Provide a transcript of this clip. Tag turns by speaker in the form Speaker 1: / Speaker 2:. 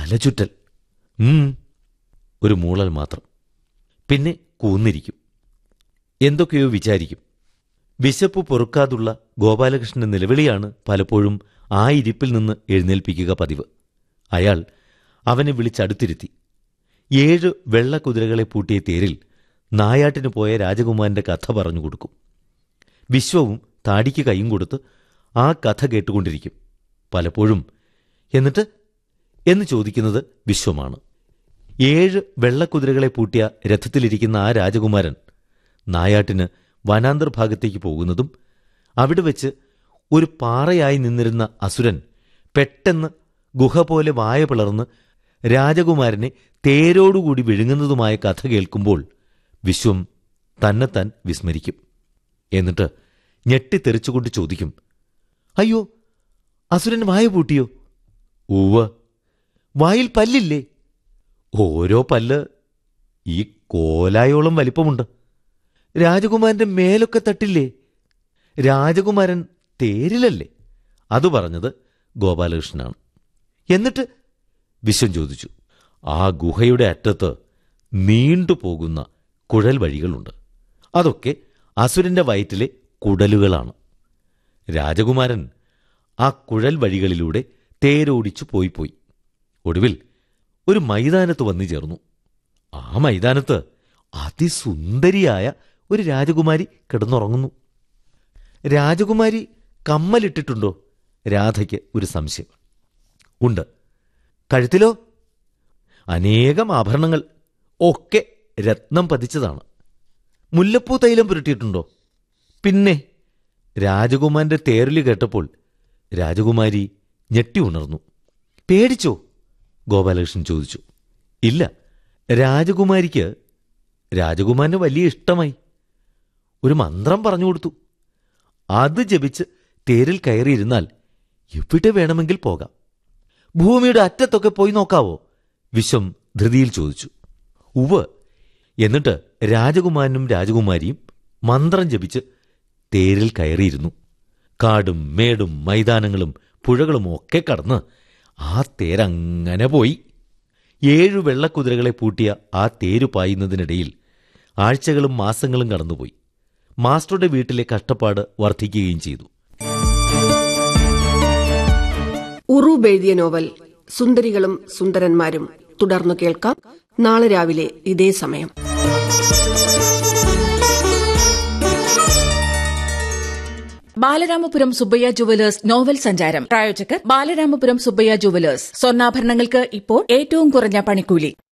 Speaker 1: തലചുറ്റൽ ഉം, ഒരു മൂളൽ മാത്രം പിന്നെ കൂന്നിരിക്കും എന്തൊക്കെയോ വിചാരിക്കും വിശപ്പ് പൊറുക്കാതുള്ള ഗോപാലകൃഷ്ണന്റെ നിലവിളിയാണ് പലപ്പോഴും ആ ഇരിപ്പിൽ നിന്ന് എഴുന്നേൽപ്പിക്കുക പതിവ് അയാൾ അവനെ വിളിച്ചടുത്തിരുത്തി ഏഴ് വെള്ളക്കുതിരകളെ പൂട്ടിയ തേരിൽ നായാട്ടിന് പോയ രാജകുമാരന്റെ കഥ പറഞ്ഞു കൊടുക്കും വിശ്വവും താടിക്ക് കൈയും കൊടുത്ത് ആ കഥ കേട്ടുകൊണ്ടിരിക്കും പലപ്പോഴും എന്നിട്ട് എന്ന് ചോദിക്കുന്നത് വിശ്വമാണ് ഏഴ് വെള്ളക്കുതിരകളെ പൂട്ടിയ രഥത്തിലിരിക്കുന്ന ആ രാജകുമാരൻ നായാട്ടിന് വനാന്തർ ഭാഗത്തേക്ക് പോകുന്നതും അവിടെ വെച്ച് ഒരു പാറയായി നിന്നിരുന്ന അസുരൻ പെട്ടെന്ന് ഗുഹ പോലെ വായ പിളർന്ന് രാജകുമാരനെ തേരോടുകൂടി വിഴുങ്ങുന്നതുമായ കഥ കേൾക്കുമ്പോൾ വിശ്വം തന്നെത്താൻ വിസ്മരിക്കും എന്നിട്ട് ഞെട്ടിത്തെറിച്ചുകൊണ്ട് ചോദിക്കും അയ്യോ അസുരൻ വായ പൂട്ടിയോ ഉവ്വ് വായിൽ പല്ലില്ലേ ഓരോ പല്ല് ഈ കോലായോളം വലിപ്പമുണ്ട് രാജകുമാരന്റെ മേലൊക്കെ തട്ടില്ലേ രാജകുമാരൻ തേരിലല്ലേ അത് പറഞ്ഞത് ഗോപാലകൃഷ്ണനാണ് എന്നിട്ട് വിശ്വം ചോദിച്ചു ആ ഗുഹയുടെ അറ്റത്ത് നീണ്ടുപോകുന്ന കുഴൽ വഴികളുണ്ട് അതൊക്കെ അസുരന്റെ വയറ്റിലെ കുടലുകളാണ് രാജകുമാരൻ ആ കുഴൽ വഴികളിലൂടെ തേരോടിച്ചു പോയി പോയി ഒടുവിൽ ഒരു മൈതാനത്ത് വന്നു ചേർന്നു ആ മൈതാനത്ത് അതിസുന്ദരിയായ ഒരു രാജകുമാരി കിടന്നുറങ്ങുന്നു രാജകുമാരി കമ്മലിട്ടിട്ടുണ്ടോ രാധയ്ക്ക് ഒരു സംശയം ഉണ്ട് കഴുത്തിലോ അനേകം ആഭരണങ്ങൾ ഒക്കെ രത്നം പതിച്ചതാണ് മുല്ലപ്പൂ തൈലം പുരട്ടിയിട്ടുണ്ടോ പിന്നെ രാജകുമാരന്റെ തേരലി കേട്ടപ്പോൾ രാജകുമാരി ഞെട്ടി ഉണർന്നു പേടിച്ചോ ഗോപാലകൃഷ്ണൻ ചോദിച്ചു ഇല്ല രാജകുമാരിക്ക് രാജകുമാരന് വലിയ ഇഷ്ടമായി ഒരു മന്ത്രം പറഞ്ഞു കൊടുത്തു അത് ജപിച്ച് തേരിൽ കയറിയിരുന്നാൽ എവിടെ വേണമെങ്കിൽ പോകാം ഭൂമിയുടെ അറ്റത്തൊക്കെ പോയി നോക്കാവോ വിശ്വം ധൃതിയിൽ ചോദിച്ചു ഉവ് എന്നിട്ട് രാജകുമാരനും രാജകുമാരിയും മന്ത്രം ജപിച്ച് തേരിൽ കയറിയിരുന്നു കാടും മേടും മൈതാനങ്ങളും പുഴകളും ഒക്കെ കടന്ന് ആ തേരങ്ങനെ പോയി ഏഴു വെള്ളക്കുതിരകളെ പൂട്ടിയ ആ തേരു പായുന്നതിനിടയിൽ ആഴ്ചകളും മാസങ്ങളും കടന്നുപോയി മാസ്റ്ററുടെ വീട്ടിലെ കഷ്ടപ്പാട് വർദ്ധിക്കുകയും ചെയ്തു
Speaker 2: ഉറൂബ് എഴുതിയ നോവൽ സുന്ദരികളും സുന്ദരന്മാരും തുടർന്നു കേൾക്കാം നാളെ രാവിലെ ഇതേ സമയം
Speaker 3: ബാലരാമപുരം സുബ്ബയ്യ ജുവലേഴ്സ് നോവൽ സഞ്ചാരം പ്രായോജകർ ബാലരാമപുരം സുബ്ബയ്യ ജുവലേഴ്സ് സ്വർണ്ണാഭരണങ്ങൾക്ക് ഇപ്പോൾ ഏറ്റവും കുറഞ്ഞ പണിക്കൂലി